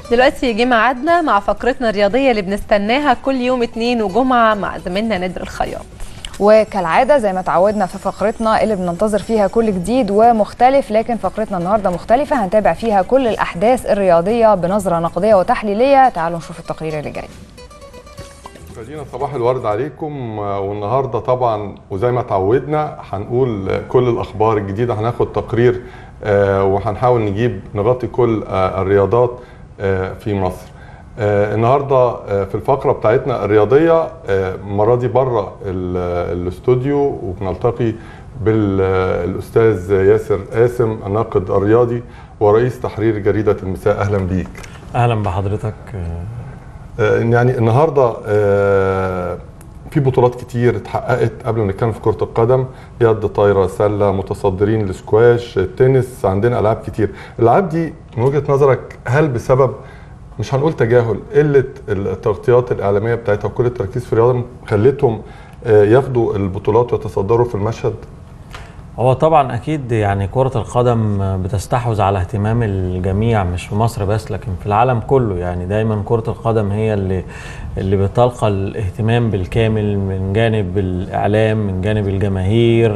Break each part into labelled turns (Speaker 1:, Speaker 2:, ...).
Speaker 1: دلوقتي جه ميعادنا مع فقرتنا الرياضيه اللي بنستناها كل يوم اثنين وجمعه مع زميلنا نادر الخياط
Speaker 2: وكالعاده زي ما تعودنا في فقرتنا اللي بننتظر فيها كل جديد ومختلف لكن فقرتنا النهارده مختلفه هنتابع فيها كل الاحداث الرياضيه بنظره نقديه وتحليليه تعالوا نشوف التقرير اللي جاي
Speaker 3: مدينة صباح الورد عليكم والنهارده طبعا وزي ما تعودنا هنقول كل الاخبار الجديده هناخد تقرير وهنحاول نجيب نغطي كل الرياضات في مصر النهارده في الفقره بتاعتنا الرياضيه المره دي بره الاستوديو وبنلتقي بالاستاذ ياسر قاسم الناقد الرياضي ورئيس تحرير جريده المساء اهلا بيك
Speaker 4: اهلا بحضرتك
Speaker 3: يعني النهارده في بطولات كتير اتحققت قبل ما نتكلم في كره القدم يد طايره سله متصدرين السكواش التنس عندنا العاب كتير الالعاب دي من وجهه نظرك هل بسبب مش هنقول تجاهل قله التغطيات الاعلاميه بتاعتها وكل التركيز في الرياضه خلتهم ياخدوا البطولات ويتصدروا في المشهد
Speaker 4: هو طبعا اكيد يعني كره القدم بتستحوذ على اهتمام الجميع مش في مصر بس لكن في العالم كله يعني دايما كره القدم هي اللي اللي بتلقى الاهتمام بالكامل من جانب الاعلام من جانب الجماهير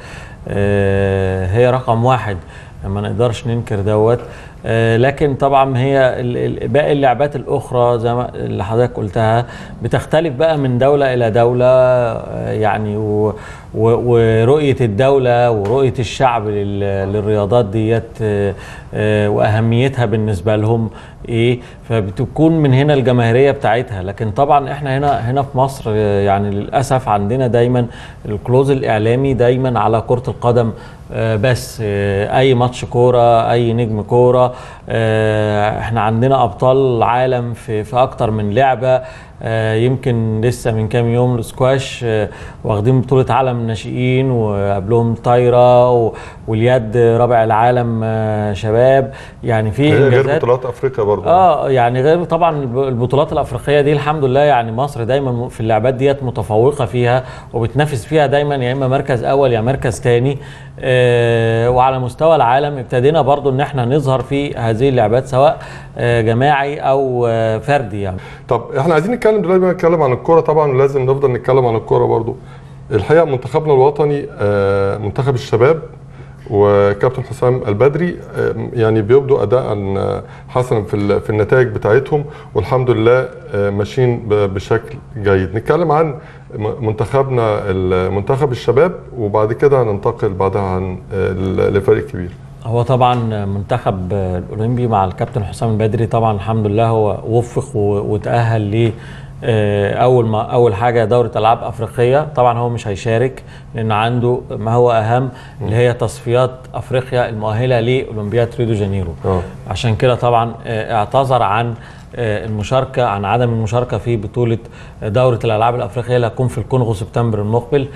Speaker 4: هي رقم واحد ما نقدرش ننكر دوت لكن طبعا هي باقي اللعبات الاخرى زي ما اللي حضرتك قلتها بتختلف بقى من دوله الى دوله يعني ورؤيه الدوله ورؤيه الشعب للرياضات ديت واهميتها بالنسبه لهم ايه فبتكون من هنا الجماهيريه بتاعتها لكن طبعا احنا هنا هنا في مصر يعني للاسف عندنا دايما الكلوز الاعلامي دايما على كره القدم بس اي ماتش كوره اي نجم كوره احنا عندنا ابطال عالم في في اكتر من لعبه يمكن لسه من كام يوم السكواش واخدين بطوله عالم الناشئين وقبلهم طايره واليد رابع العالم شباب يعني في
Speaker 3: غير بطولات افريقيا برضه
Speaker 4: اه يعني غير طبعا البطولات الافريقيه دي الحمد لله يعني مصر دايما في اللعبات ديت متفوقه فيها وبتنافس فيها دايما يا اما مركز اول يا مركز ثاني آه وعلى مستوى العالم ابتدينا برضو ان احنا نظهر في هذه اللعبات سواء آه جماعي او آه فردي يعني
Speaker 3: طب احنا عايزين نتكلم دلوقتي نتكلم عن الكوره طبعا ولازم نفضل نتكلم عن الكوره برضو الحقيقه منتخبنا الوطني منتخب الشباب وكابتن حسام البدري يعني بيبدوا اداء حسنا في في النتائج بتاعتهم والحمد لله ماشيين بشكل جيد نتكلم عن منتخبنا منتخب الشباب وبعد كده هننتقل بعدها عن لفريق كبير
Speaker 4: هو طبعا منتخب الاولمبي مع الكابتن حسام البدري طبعا الحمد لله هو وفق وتاهل ل اول ما اول حاجه دوره العاب افريقيه طبعا هو مش هيشارك لان عنده ما هو اهم اللي هي تصفيات افريقيا المؤهله لاولمبياد ريو دي جانيرو
Speaker 3: أوه.
Speaker 4: عشان كده طبعا اعتذر عن المشاركه عن عدم المشاركه في بطوله دوره الالعاب الافريقيه اللي هتكون في الكونغو سبتمبر المقبل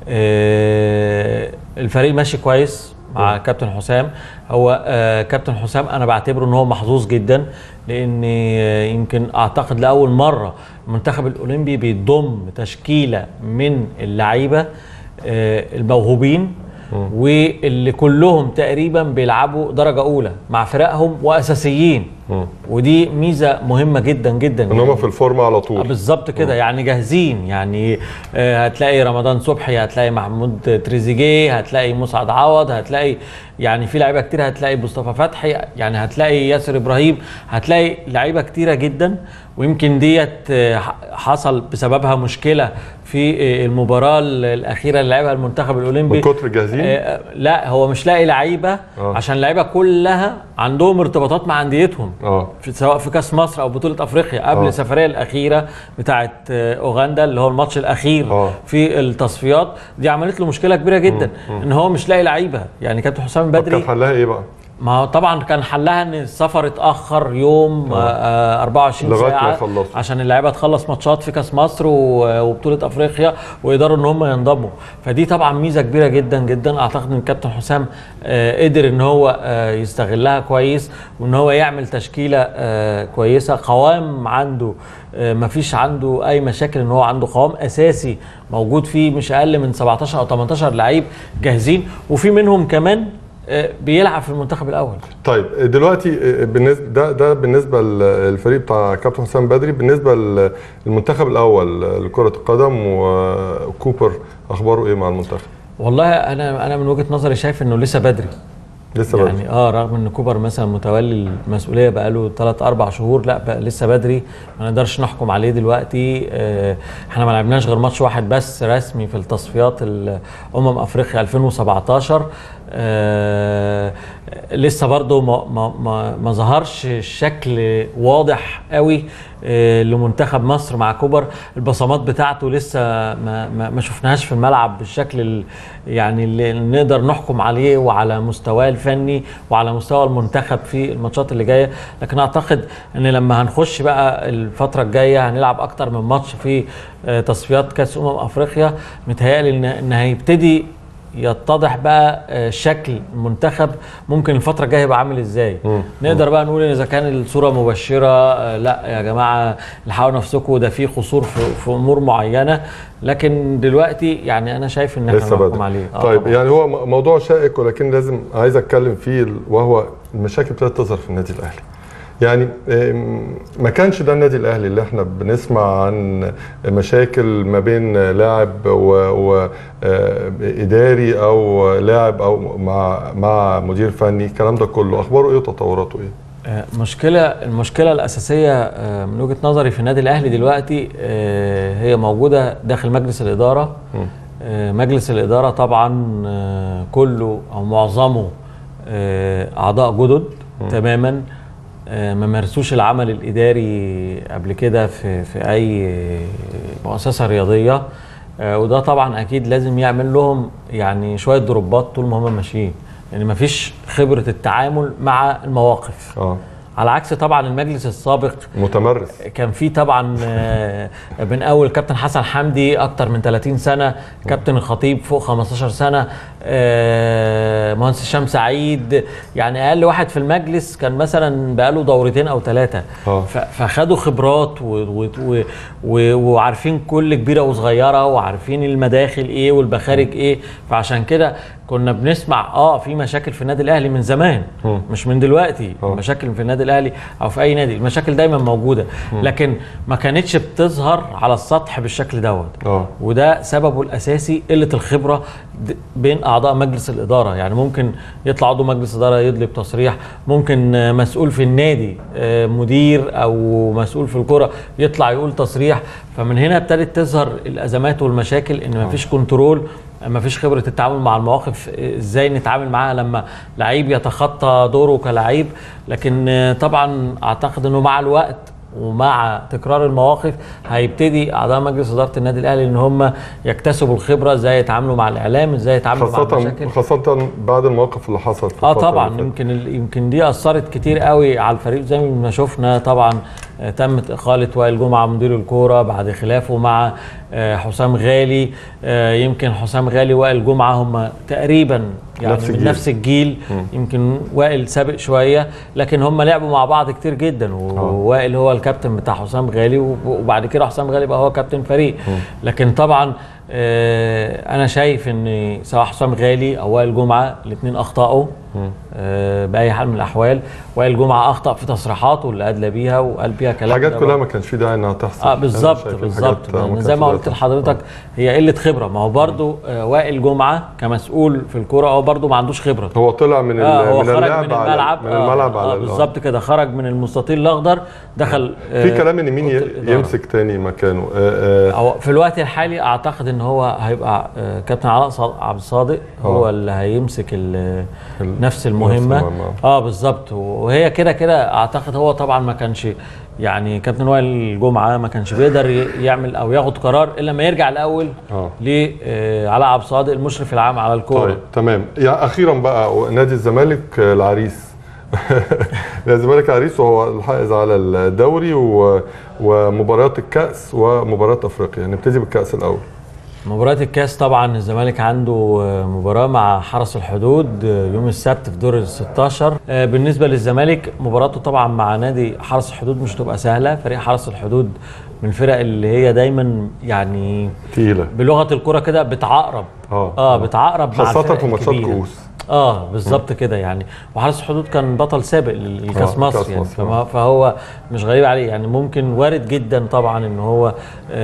Speaker 4: الفريق ماشي كويس مع كابتن حسام هو آه كابتن حسام انا بعتبره ان هو محظوظ جدا لان آه يمكن اعتقد لاول مره المنتخب الاولمبي بيضم تشكيله من اللعيبه آه الموهوبين واللي كلهم تقريبا بيلعبوا درجه اولى مع فرقهم واساسيين م. ودي ميزه مهمه جدا جدا
Speaker 3: ان هم في الفورمه على طول
Speaker 4: بالظبط كده يعني جاهزين يعني آه هتلاقي رمضان صبحي هتلاقي محمود تريزيجيه هتلاقي مسعد عوض هتلاقي يعني في لعيبه كتير هتلاقي مصطفى فتحي يعني هتلاقي ياسر ابراهيم هتلاقي لعيبه كتيره جدا ويمكن ديت حصل بسببها مشكله في المباراه الاخيره اللي لعبها المنتخب الاولمبي
Speaker 3: من كتر جاهزين
Speaker 4: آه لا هو مش لاقي لعيبه آه. عشان اللعيبه كلها عندهم ارتباطات مع انديتهم
Speaker 3: آه.
Speaker 4: في سواء في كاس مصر او بطوله افريقيا قبل آه. السفريه الاخيره بتاعه اوغندا اللي هو الماتش الاخير
Speaker 3: آه.
Speaker 4: في التصفيات دي عملت له مشكله كبيره جدا م. م. ان هو مش لاقي لعيبه يعني كابتن حسام بدري
Speaker 3: كان حلها ايه بقى
Speaker 4: ما هو طبعا كان حلها ان السفر اتاخر يوم آه 24
Speaker 3: لغاية
Speaker 4: ساعه
Speaker 3: ما يخلصوا.
Speaker 4: عشان اللعيبه تخلص ماتشات في كاس مصر وبطوله افريقيا ويقدروا ان هم ينضموا فدي طبعا ميزه كبيره جدا جدا اعتقد ان الكابتن حسام آه قدر ان هو آه يستغلها كويس وان هو يعمل تشكيله آه كويسه قوام عنده ما فيش عنده اي مشاكل ان هو عنده قوام اساسي موجود فيه مش اقل من 17 او 18 لعيب جاهزين وفي منهم كمان آه، بيلعب في المنتخب الاول
Speaker 3: طيب دلوقتي بالنسبه ده ده بالنسبه للفريق بتاع كابتن حسام بدري بالنسبه للمنتخب الاول لكره القدم وكوبر اخباره ايه مع المنتخب؟
Speaker 4: والله انا انا من وجهه نظري شايف انه لسه بدري
Speaker 3: لسه
Speaker 4: يعني
Speaker 3: بدري
Speaker 4: اه رغم ان كوبر مثلا متولي المسؤوليه بقاله 3 4 شهور لا بقى لسه بدري ما نقدرش نحكم عليه دلوقتي آه احنا ما لعبناش غير ماتش واحد بس رسمي في التصفيات امم افريقيا 2017 آه لسه برضه ما, ما, ما, ما ظهرش شكل واضح قوي آه لمنتخب مصر مع كوبر البصمات بتاعته لسه ما, ما, ما شفناهاش في الملعب بالشكل ال- يعني اللي نقدر نحكم عليه وعلى مستواه الفني وعلى مستوى المنتخب في الماتشات اللي جايه لكن اعتقد ان لما هنخش بقى الفتره الجايه هنلعب اكتر من ماتش في آه تصفيات كاس امم افريقيا متهيألي ان ان هيبتدي يتضح بقى آه، شكل المنتخب ممكن الفتره الجايه يبقى عامل ازاي
Speaker 3: مم.
Speaker 4: نقدر بقى نقول ان اذا كان الصوره مبشره آه، لا يا جماعه الحقوا نفسكم ده في قصور في, في امور معينه لكن دلوقتي يعني انا شايف ان احنا
Speaker 3: لسه
Speaker 4: نحكم
Speaker 3: بدري
Speaker 4: عليه آه
Speaker 3: طيب
Speaker 4: طبعاً.
Speaker 3: يعني هو م- موضوع شائك ولكن لازم عايز اتكلم فيه وهو المشاكل ابتدت تظهر في النادي الاهلي يعني آم، ما كانش ده النادي الاهلي اللي احنا بنسمع عن مشاكل ما بين لاعب واداري او لاعب او مع مع مدير فني الكلام ده كله اخباره ايه وتطوراته ايه؟
Speaker 4: آه، مشكلة المشكلة الأساسية آه، من وجهة نظري في النادي الأهلي دلوقتي آه، هي موجودة داخل مجلس الإدارة آه، مجلس الإدارة طبعا آه، كله أو معظمه آه، أعضاء جدد تماما آه، ما مارسوش العمل الإداري قبل كده في في أي مؤسسة رياضية آه، وده طبعا أكيد لازم يعمل لهم يعني شوية ضربات طول ما هم ماشيين لأن مفيش خبرة التعامل مع المواقف
Speaker 3: اه
Speaker 4: على عكس طبعا المجلس السابق
Speaker 3: متمرس
Speaker 4: كان في طبعا آه، من اول كابتن حسن حمدي اكتر من 30 سنه كابتن الخطيب فوق 15 سنه آه، مهندس هشام سعيد يعني اقل واحد في المجلس كان مثلا بقاله دورتين او ثلاثه
Speaker 3: آه.
Speaker 4: فخدوا خبرات و و و و وعارفين كل كبيره وصغيره وعارفين المداخل ايه والمخارج ايه فعشان كده كنا بنسمع اه في مشاكل في النادي الاهلي من زمان
Speaker 3: مم.
Speaker 4: مش من دلوقتي
Speaker 3: آه.
Speaker 4: المشاكل في النادي الاهلي او في اي نادي المشاكل دايما موجوده لكن ما كانتش بتظهر على السطح بالشكل دوت
Speaker 3: اه
Speaker 4: وده سببه الاساسي قله الخبره د- بين اعضاء مجلس الاداره يعني ممكن يطلع عضو مجلس اداره يطلب تصريح ممكن آه، مسؤول في النادي آه، مدير او مسؤول في الكره يطلع يقول تصريح فمن هنا ابتدت تظهر الازمات والمشاكل ان مفيش كنترول مفيش خبره التعامل مع المواقف آه، ازاي نتعامل معاها لما لعيب يتخطى دوره كلعيب لكن آه، طبعا اعتقد انه مع الوقت ومع تكرار المواقف هيبتدي اعضاء مجلس اداره النادي الاهلي ان هم يكتسبوا الخبره ازاي يتعاملوا مع الاعلام ازاي يتعاملوا مع
Speaker 3: خاصة
Speaker 4: المشاكل
Speaker 3: خاصة بعد المواقف اللي حصلت في
Speaker 4: اه
Speaker 3: الفترة
Speaker 4: طبعا
Speaker 3: اللي فاتت.
Speaker 4: يمكن ال- يمكن دي اثرت كتير قوي على الفريق زي ما شفنا طبعا آه، تمت اقاله وائل جمعه مدير الكوره بعد خلافه مع آه، حسام غالي آه، يمكن حسام غالي وائل جمعه هم تقريبا يعني
Speaker 3: نفس
Speaker 4: من
Speaker 3: الجيل.
Speaker 4: نفس الجيل يمكن وائل سابق شويه لكن هم لعبوا مع بعض كتير جدا ووائل هو الكابتن بتاع حسام غالي وب- وبعد كده حسام غالي بقى هو كابتن فريق لكن طبعا آه، انا شايف ان سواء حسام غالي او وائل جمعه الاثنين اخطاوا آه، باي حال من الاحوال وائل جمعه اخطا في تصريحاته اللي ادلى بيها وقال بيها كلام
Speaker 3: حاجات
Speaker 4: ده
Speaker 3: كلها
Speaker 4: برضه.
Speaker 3: ما كانش في داعي انها تحصل
Speaker 4: اه
Speaker 3: أنا
Speaker 4: بالظبط
Speaker 3: شايف
Speaker 4: بالظبط
Speaker 3: الحاجات ما
Speaker 4: لأن
Speaker 3: كانش
Speaker 4: زي ما
Speaker 3: في
Speaker 4: قلت
Speaker 3: داعي
Speaker 4: لحضرتك هي قله خبره ما هو برضو آه، وائل جمعه كمسؤول في الكوره هو برضو ما عندوش خبره
Speaker 3: هو طلع من
Speaker 4: اه هو
Speaker 3: من
Speaker 4: خرج
Speaker 3: اللعب
Speaker 4: من
Speaker 3: على
Speaker 4: الملعب
Speaker 3: من الملعب
Speaker 4: آه
Speaker 3: على
Speaker 4: آه
Speaker 3: ال-
Speaker 4: بالظبط كده خرج من المستطيل الاخضر دخل
Speaker 3: في
Speaker 4: آه،
Speaker 3: كلام ان مين ي-
Speaker 4: أوضة الإدارة.
Speaker 3: يمسك تاني مكانه آه، آه،
Speaker 4: هو في الوقت الحالي اعتقد ان هو هيبقى آه، كابتن علاء صاد- عبد الصادق هو
Speaker 3: آه.
Speaker 4: اللي هيمسك ال-
Speaker 3: ال-
Speaker 4: نفس المهمه
Speaker 3: المهمة.
Speaker 4: اه بالظبط وهي كده كده اعتقد هو طبعا ما كانش يعني كابتن وائل جمعه ما كانش بيقدر ي- يعمل او ياخد قرار الا لما يرجع الاول
Speaker 3: اه
Speaker 4: لعلاء عبد الصادق المشرف العام على الكوره
Speaker 3: طيب تمام يعني اخيرا بقى نادي الزمالك آه، العريس نادي الزمالك العريس وهو الحائز على الدوري و- ومباريات الكاس ومباريات افريقيا نبتدي بالكاس الاول
Speaker 4: مباراة الكاس طبعا الزمالك عنده آه، مباراة مع حرس الحدود آه، يوم السبت في دور ال 16 آه، بالنسبة للزمالك مباراته طبعا مع نادي حرس الحدود مش هتبقى سهلة فريق حرس الحدود من الفرق اللي هي دايما يعني
Speaker 3: تقيله
Speaker 4: بلغة الكرة كده بتعقرب
Speaker 3: اه
Speaker 4: اه بتعقرب مع
Speaker 3: خاصة
Speaker 4: الفرق
Speaker 3: في ماتشات
Speaker 4: الكبيرة.
Speaker 3: كؤوس
Speaker 4: اه بالظبط كده يعني وحارس الحدود كان بطل سابق لل- لكاس
Speaker 3: آه،
Speaker 4: مصر
Speaker 3: كأس
Speaker 4: يعني
Speaker 3: مصر،
Speaker 4: فما فهو مش غريب عليه يعني ممكن وارد جدا طبعا ان هو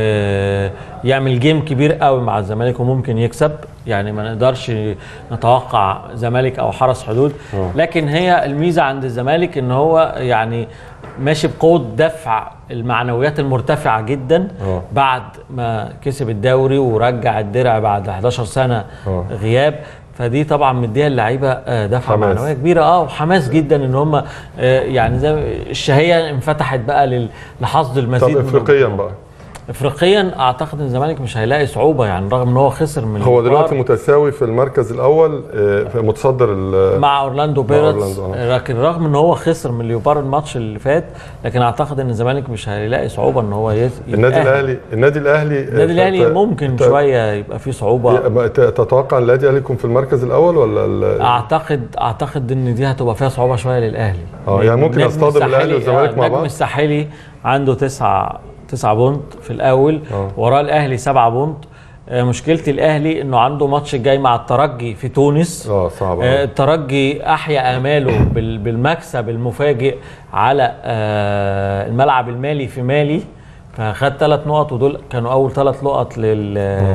Speaker 4: آه يعمل جيم كبير قوي مع الزمالك وممكن يكسب يعني ما نقدرش نتوقع زمالك او حرس حدود
Speaker 3: آه.
Speaker 4: لكن هي الميزه عند الزمالك ان هو يعني ماشي بقوه دفع المعنويات المرتفعه جدا
Speaker 3: آه.
Speaker 4: بعد ما كسب الدوري ورجع الدرع بعد 11 سنه
Speaker 3: آه.
Speaker 4: غياب فدي طبعا مديها اللعيبه آه، دفعه
Speaker 3: حماس.
Speaker 4: معنويه كبيره اه وحماس جدا ان هم آه، يعني زي الشهيه انفتحت بقى لل- لحصد
Speaker 3: طب
Speaker 4: المزيد من
Speaker 3: افريقيا بقى
Speaker 4: افريقيا اعتقد ان الزمالك مش هيلاقي صعوبه يعني رغم ان هو خسر من
Speaker 3: هو
Speaker 4: البار
Speaker 3: دلوقتي متساوي في المركز الاول آه، في متصدر ال-
Speaker 4: مع اورلاندو بيرتس
Speaker 3: أورلاندو، آه.
Speaker 4: لكن رغم ان هو خسر من ليوبار الماتش اللي فات لكن اعتقد ان الزمالك مش هيلاقي صعوبه ان هو يت-
Speaker 3: النادي
Speaker 4: يتأهل.
Speaker 3: الاهلي النادي الاهلي آه،
Speaker 4: النادي الاهلي
Speaker 3: ت-
Speaker 4: ممكن
Speaker 3: ت-
Speaker 4: شويه يبقى فيه صعوبه
Speaker 3: ي- ت- تتوقع النادي الاهلي يكون في المركز الاول ولا ال-
Speaker 4: اعتقد اعتقد ان دي هتبقى فيها صعوبه شويه للاهلي
Speaker 3: اه يعني ممكن
Speaker 4: النجم
Speaker 3: يصطدم الاهلي
Speaker 4: الساحلي-
Speaker 3: والزمالك
Speaker 4: آه،
Speaker 3: مع
Speaker 4: النجم
Speaker 3: بعض
Speaker 4: الساحلي عنده تسعة تسعة بونت في الاول
Speaker 3: آه.
Speaker 4: وراه الاهلي سبعة بونت آه، مشكله الاهلي انه عنده ماتش جاي مع الترجي في تونس
Speaker 3: اه صعب
Speaker 4: آه،
Speaker 3: أوي.
Speaker 4: الترجي احيا اماله بال- بالمكسب المفاجئ على آه، الملعب المالي في مالي فخد ثلاث نقط ودول كانوا اول ثلاث نقط لل...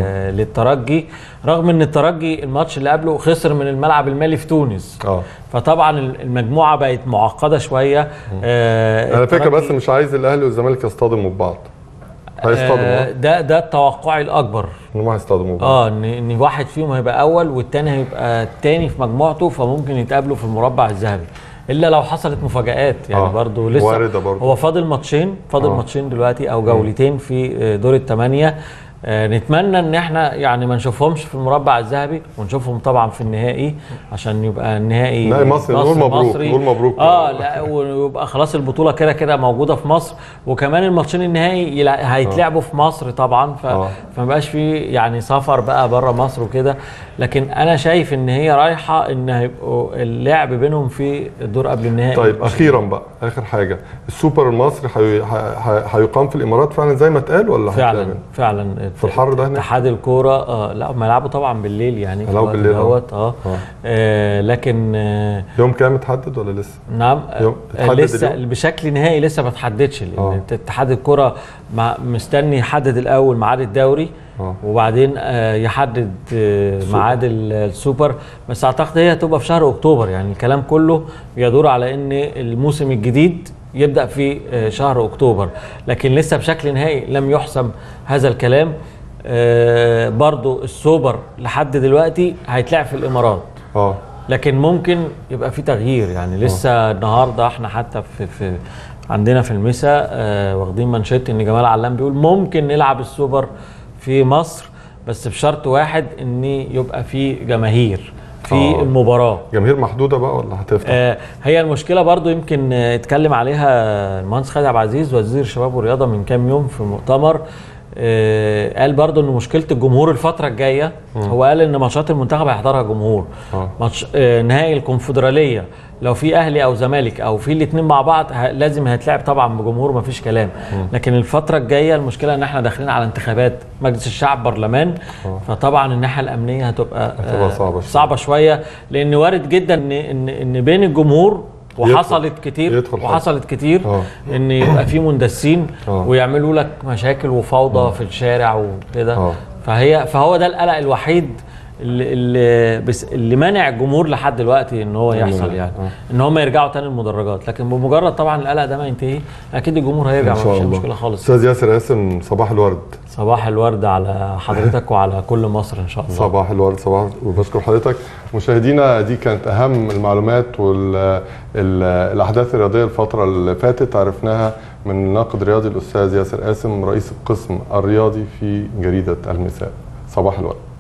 Speaker 4: للترجي رغم ان الترجي الماتش اللي قبله خسر من الملعب المالي في تونس
Speaker 3: اه
Speaker 4: فطبعا المجموعه بقت معقده شويه آه
Speaker 3: انا فكره
Speaker 4: الترجي-
Speaker 3: بس مش عايز الاهلي والزمالك يصطدموا ببعض هيصطدموا
Speaker 4: آه
Speaker 3: آه.
Speaker 4: ده ده توقعي الاكبر
Speaker 3: انهم هيصطدموا ببعض
Speaker 4: اه ان ان واحد فيهم هيبقى اول والتاني هيبقى التاني في مجموعته فممكن يتقابلوا في المربع الذهبي الا لو حصلت مفاجآت يعني
Speaker 3: آه،
Speaker 4: آه برضو لسه
Speaker 3: واردة برضو.
Speaker 4: هو فاضل ماتشين فاضل
Speaker 3: آه.
Speaker 4: ماتشين دلوقتي او جولتين في آه، دور الثمانيه آه نتمنى ان احنا يعني ما نشوفهمش في المربع الذهبي ونشوفهم طبعا في النهائي عشان يبقى النهائي
Speaker 3: نهائي مصري، نقول مبروك،
Speaker 4: مصري.
Speaker 3: نقول مبروك.
Speaker 4: اه لا ويبقى خلاص البطوله كده كده موجوده في مصر وكمان الماتشين النهائي يلع- هيتلعبوا في مصر طبعا ف...
Speaker 3: آه.
Speaker 4: فما بقاش في يعني سفر بقى بره مصر وكده لكن انا شايف ان هي رايحه ان هيبقوا اللعب بينهم في الدور قبل النهائي
Speaker 3: طيب اخيرا بقى اخر حاجه السوبر المصري هي- ه- ه- هيقام في الامارات فعلا زي ما اتقال ولا
Speaker 4: فعلا
Speaker 3: هيتلعب؟
Speaker 4: فعلا
Speaker 3: في الحر ده هناك؟
Speaker 4: اتحاد الكوره اه لا هم يلعبوا طبعا بالليل يعني في
Speaker 3: يلعبوا
Speaker 4: الوقت
Speaker 3: بالليل، آه.
Speaker 4: دوت اه,
Speaker 3: آه.
Speaker 4: آه لكن آه
Speaker 3: يوم كام اتحدد ولا لسه؟
Speaker 4: نعم
Speaker 3: يوم-
Speaker 4: آه
Speaker 3: اتحدد
Speaker 4: لسه
Speaker 3: اليوم؟
Speaker 4: بشكل نهائي لسه ما اتحددش
Speaker 3: آه.
Speaker 4: لان اتحاد الكره مع- مستني يحدد الاول ميعاد الدوري
Speaker 3: آه.
Speaker 4: وبعدين آه، يحدد آه، ميعاد ال- السوبر بس اعتقد هي هتبقى في شهر اكتوبر يعني الكلام كله بيدور على ان الموسم الجديد يبدا في آه، شهر اكتوبر لكن لسه بشكل نهائي لم يحسم هذا الكلام آه، برضو السوبر لحد دلوقتي هيتلعب في الامارات
Speaker 3: اه
Speaker 4: لكن ممكن يبقى في تغيير يعني لسه النهارده احنا حتى في, في عندنا في المسا آه واخدين منشط ان جمال علام بيقول ممكن نلعب السوبر في مصر بس بشرط واحد ان يبقى في جماهير في
Speaker 3: آه.
Speaker 4: المباراه
Speaker 3: جماهير محدوده بقى ولا هتفتح؟
Speaker 4: آه هي المشكله برضو يمكن آه، اتكلم عليها المهندس خالد عبد العزيز وزير الشباب والرياضه من كام يوم في مؤتمر آه قال برضو ان مشكله الجمهور الفتره الجايه هو قال ان ماتشات المنتخب هيحضرها جمهور
Speaker 3: آه.
Speaker 4: ماتش آه نهائي الكونفدراليه لو في اهلي او زمالك او في الاثنين مع بعض ه- لازم هيتلعب طبعا بجمهور مفيش كلام لكن الفتره الجايه المشكله ان احنا داخلين على انتخابات مجلس الشعب برلمان فطبعا الناحيه الامنيه هتبقى
Speaker 3: هتبقى
Speaker 4: آه،
Speaker 3: صعبة شوية.
Speaker 4: صعبه شويه لان وارد جدا ان ان ان بين الجمهور وحصلت كتير
Speaker 3: يدخل حد.
Speaker 4: وحصلت كتير
Speaker 3: آه.
Speaker 4: ان يبقى في مندسين
Speaker 3: آه.
Speaker 4: ويعملوا لك مشاكل وفوضى في الشارع وكده
Speaker 3: آه.
Speaker 4: فهي فهو ده القلق الوحيد اللي اللي, بس اللي مانع الجمهور لحد دلوقتي ان هو يحصل يعني ان هم يرجعوا تاني المدرجات لكن بمجرد طبعا القلق ده ما ينتهي اكيد الجمهور هيرجع
Speaker 3: ان
Speaker 4: ما
Speaker 3: شاء
Speaker 4: فيش
Speaker 3: الله
Speaker 4: مشكله خالص
Speaker 3: استاذ ياسر قاسم صباح الورد
Speaker 4: صباح الورد على حضرتك وعلى كل مصر ان شاء الله
Speaker 3: صباح الورد صباح وبشكر حضرتك مشاهدينا دي كانت اهم المعلومات والاحداث الرياضيه الفتره اللي فاتت عرفناها من الناقد الرياضي الاستاذ ياسر قاسم رئيس القسم الرياضي في جريده المساء صباح الورد